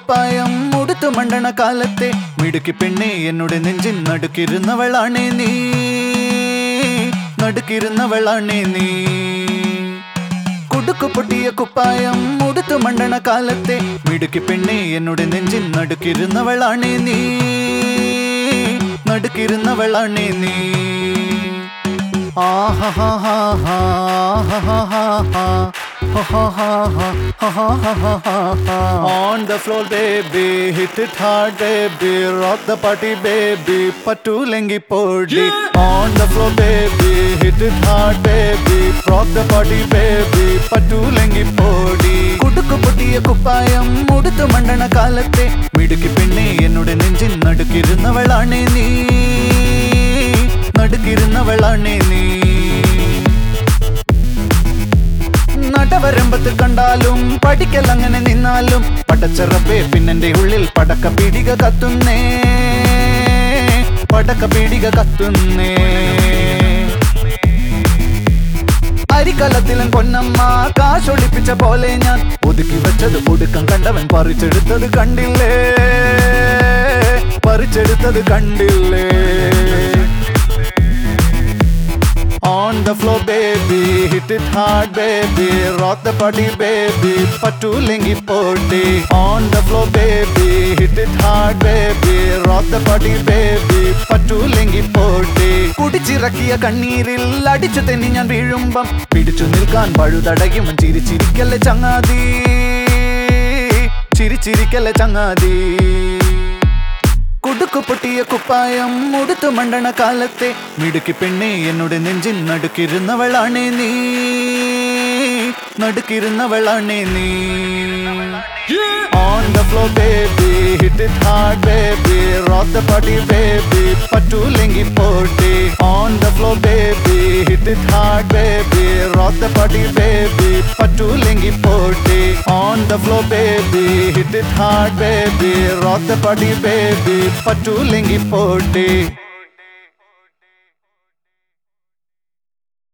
കുപ്പായം ഉടുത്തു മണ്ടണ കാലത്തെ മിടുക്കി പെണ്ണെ എന്നോട് നെഞ്ചിൻ നടുക്കിരുന്നവളാണേ നീ നടുക്കിരുന്നവളാണേ നീ കുടുക്കു പൊട്ടിയ കുപ്പായം ഉടുത്തു മണ്ടണ കാലത്തെ മിടുക്കി പെണ്ണെ എന്നോട് നെഞ്ചിൻ നടുക്കിരുന്നവളാണേ നീ നടുക്കിരുന്നവളാണേ നീ On the floor, baby, hit it hard, baby, rock the party, baby, പറ്റൂലെങ്കി പൊടി On the floor, baby, hit it hard, baby, rock the party, baby, പറ്റൂലെങ്കി പൊടി കുടുക്കു പൊട്ടിയ കുപ്പായം ഉടുത്തു മണ്ടണ കാലത്തെ മിടുക്കി പെണ്ണെ എന്നോട് നെഞ്ചിൻ നടുക്കിരുന്നവളാണേ നീ നടുക്കിരുന്നവളാണേ നീ നടവരമ്പത്ത് കണ്ടാലും പഠിക്കൽ അങ്ങനെ നിന്നാലും പടച്ചറപ്പേ പിന്നെന്റെ ഉള്ളിൽ പടക്ക പീടിക കത്തുന്നേ പടക്ക പീടിക കത്തുന്നേ അരിക്കലത്തിലും പൊന്നമ്മ കാശൊളിപ്പിച്ച പോലെ ഞാൻ ഒതുക്കി വെച്ചത് ഒടുക്കം കണ്ടവൻ പറിച്ചെടുത്തത് കണ്ടില്ലേ പറിച്ചെടുത്തത് കണ്ടില്ലേ On the floor, baby, hit it hard, baby, rock the party, baby, പറ്റൂലെങ്കി പൊടി On the floor, baby, hit it hard, baby, rock the party, baby, പറ്റൂലെങ്കി പൊടി കുടിച്ചിറക്കിയ കണ്ണീരിൽ അടിച്ചു തെന്നി ഞാൻ വീഴുമ്പം പിടിച്ചു നിൽക്കാൻ പഴുതടയും ചിരിച്ചിരിക്കല്ലേ ചങ്ങാതി ചിരിച്ചിരിക്കല്ലേ ചങ്ങാതി കുടുക്കു പൊട്ടിയ കുപ്പായം ഉടുത്തു മണ്ടണ കാലത്തെ മിടുക്കി പെണ്ണെ എന്നോട് നെഞ്ചിൻ നടുക്കിരുന്നവളാണേ നീ നടുക്കിരുന്നവളാണേ നീ On the floor, baby, hit it hard, baby, rock the party, baby, പറ്റൂലെങ്കി പൊടി On the floor, baby, hit it hard, baby, rock the party, baby, പറ്റൂലെങ്കി പൊടി On the floor, baby, hit it hard, baby, rock the party, baby, പറ്റൂലെങ്കി പൊടി